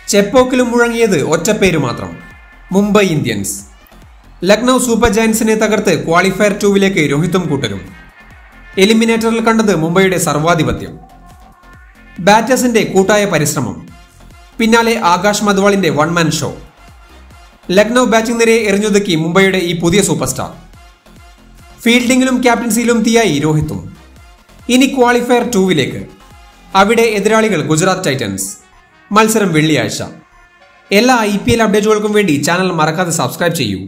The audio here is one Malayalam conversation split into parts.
ചെപ്പോക്കിലും മുഴങ്ങിയത് ഒറ്റപ്പേര് മാത്രം മുംബൈ ഇന്ത്യൻസ് ലക്നൗ സൂപ്പർ ജയൻസിനെ തകർത്ത് ക്വാളിഫയർ ടൂവിലേക്ക് രോഹിത്തും കൂട്ടരും എലിമിനേറ്ററിൽ കണ്ടത് മുംബൈയുടെ സർവാധിപത്യം ബാറ്റേഴ്സിന്റെ കൂട്ടായ പരിശ്രമം പിന്നാലെ ആകാശ് മദ്വാളിന്റെ one man show Lucknow batting നിരയെ എറിഞ്ഞൊതുക്കി മുംബൈയുടെ ഈ പുതിയ സൂപ്പർ സ്റ്റാർ ഫീൽഡിംഗിലും ക്യാപ്റ്റൻസിയിലും തീയായി രോഹിത്തും ഇനി ക്വാളിഫയർ ടൂവിലേക്ക് അവിടെ എതിരാളികൾ ഗുജറാത്ത് ടൈറ്റൻസ് മത്സരം വെള്ളിയാഴ്ച എല്ലാ ഐ പി എൽ അപ്ഡേറ്റുകൾക്കും വേണ്ടി ചാനൽ മറക്കാതെ സബ്സ്ക്രൈബ് ചെയ്യൂ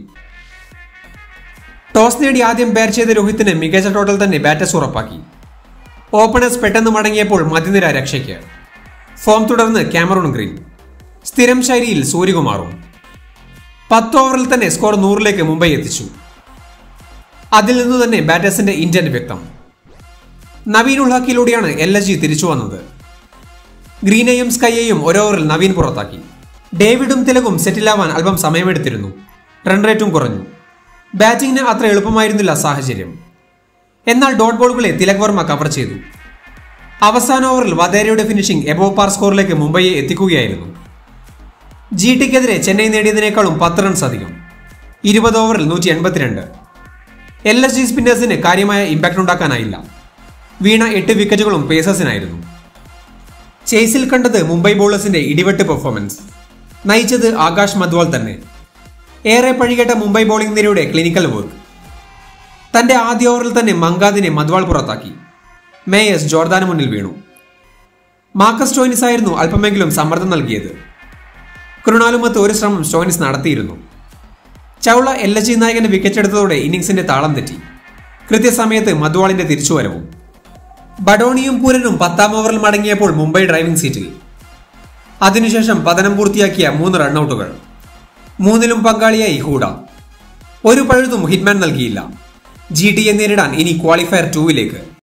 ടോസ് നേടി ആദ്യം ബാറ്റ് ചെയ്ത രോഹിത്തിന് മികച്ച ടോട്ടൽ തന്നെ ബാറ്റേഴ്സ് ഉറപ്പാക്കി ഓപ്പണേഴ്സ് പെട്ടെന്ന് മടങ്ങിയപ്പോൾ മധ്യനിര രക്ഷയ്ക്ക് ഫോം തുടർന്ന് ക്യാമറൂൺ ഗ്രീൻ സ്ഥിരം ശൈലിയിൽ സൂര്യകുമാറും പത്ത് ഓവറിൽ തന്നെ സ്കോർ നൂറിലേക്ക് മുംബൈ എത്തിച്ചു അതിൽ നിന്നു തന്നെ ബാറ്റേഴ്സിന്റെ ഇന്ത്യൻ വ്യക്തം നവീൻ ഉൾഹാക്കിലൂടെയാണ് എൽ എസ് ജി തിരിച്ചു വന്നത് ഗ്രീനെയും സ്കൈയെയും ഒരോവറിൽ നവീൻ പുറത്താക്കി ഡേവിഡും തിലകും സെറ്റിലാവാൻ അല്പം സമയമെടുത്തിരുന്നു റൺ റേറ്റും കുറഞ്ഞു ബാറ്റിംഗിന് അത്ര എളുപ്പമായിരുന്നില്ല സാഹചര്യം എന്നാൽ ഡോട്ട് ബോളുകളെ തിലക് വർമ്മ കവർ ചെയ്തു അവസാന ഓവറിൽ വധേരയുടെ ഫിനിഷിംഗ് എബോ പാർ സ്കോറിലേക്ക് മുംബൈയെ എത്തിക്കുകയായിരുന്നു ജി ടിക്കെതിരെ ചെന്നൈ നേടിയതിനേക്കാളും പത്ത് റൺസ് അധികം ഇരുപത് ഓവറിൽ നൂറ്റി എൺപത്തിരണ്ട് എൽ എസ് ജി സ്പിന്നേഴ്സിന് കാര്യമായ ഇമ്പാക്ട് ഉണ്ടാക്കാനായില്ല വീണ എട്ട് വിക്കറ്റുകളും പേസേഴ്സിനായിരുന്നു ചേസിൽ കണ്ടത് മുംബൈ ബോളേഴ്സിന്റെ ഇടിവെട്ട് പെർഫോമൻസ് നയിച്ചത് ആകാശ് മദ്വാൾ തന്നെ ഏറെ പഴികേട്ട മുംബൈ ബോളിംഗ് നിരയുടെ ക്ലിനിക്കൽ വർക്ക് തന്റെ ആദ്യ ഓവറിൽ തന്നെ മങ്കാദിനെ മദ്വാൾ പുറത്താക്കി മേയസ് ജോർദാന് മുന്നിൽ വീണു മാർക്കസ് സ്റ്റോയിനിസ് ആയിരുന്നു അല്പമെങ്കിലും സമ്മർദ്ദം നൽകിയത് കൃണാലുമത്ത് ഒരു ശ്രമം സ്റ്റോയിനിസ് നടത്തിയിരുന്നു ചൗള എൽ എച്ച് നായകന്റെ വിക്കറ്റ് എടുത്തതോടെ ഇന്നിംഗ്സിന്റെ താളം തെറ്റി കൃത്യസമയത്ത് മദ്വാളിന്റെ തിരിച്ചുവരവും ബഡോണിയും പൂരനും പത്താം ഓവറിൽ മടങ്ങിയപ്പോൾ മുംബൈ ഡ്രൈവിംഗ് സീറ്റിൽ അതിനുശേഷം പതനം പൂർത്തിയാക്കിയ മൂന്ന് റണ്ണൌട്ടുകൾ മൂന്നിലും പങ്കാളിയായി ഹൂഡ ഒരു പഴുതും ഹിറ്റ്മാൻ നൽകിയില്ല ജി ടിയെ നേരിടാൻ ഇനി ക്വാളിഫയർ ടൂവിലേക്ക്